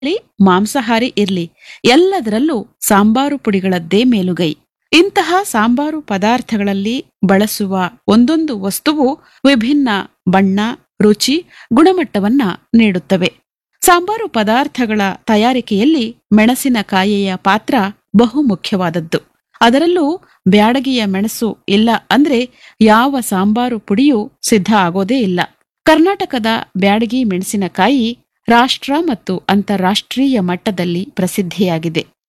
ಇರ್ಲಿ ಮಾಂಸಾಹಾರಿ ಇರ್ಲಿ ಎಲ್ಲದರಲ್ಲೂ ಸಾಂಬಾರು ಪುಡಿಗಳದ್ದೇ ಮೇಲುಗೈ ಇಂತಹ ಸಾಂಬಾರು ಪದಾರ್ಥಗಳಲ್ಲಿ ಬಳಸುವ ಒಂದೊಂದು ವಸ್ತುವು ವಿಭಿನ್ನ ಬಣ್ಣ ರುಚಿ ಗುಣಮಟ್ಟವನ್ನ ನೀಡುತ್ತವೆ ಸಾಂಬಾರು ಪದಾರ್ಥಗಳ ತಯಾರಿಕೆಯಲ್ಲಿ ಮೆಣಸಿನಕಾಯಿಯ ಪಾತ್ರ ಬಹು ಮುಖ್ಯವಾದದ್ದು ಅದರಲ್ಲೂ ಬ್ಯಾಡಗಿಯ ಮೆಣಸು ಇಲ್ಲ ಅಂದ್ರೆ ಯಾವ ಸಾಂಬಾರು ಪುಡಿಯೂ ಸಿದ್ಧ ಆಗೋದೇ ಇಲ್ಲ ಕರ್ನಾಟಕದ ಬ್ಯಾಡಗಿ ಮೆಣಸಿನಕಾಯಿ ರಾಷ್ಟ್ರ ಮತ್ತು ಅಂತಾರಾಷ್ಟ್ರೀಯ ಮಟ್ಟದಲ್ಲಿ ಪ್ರಸಿದ್ಧಿಯಾಗಿದೆ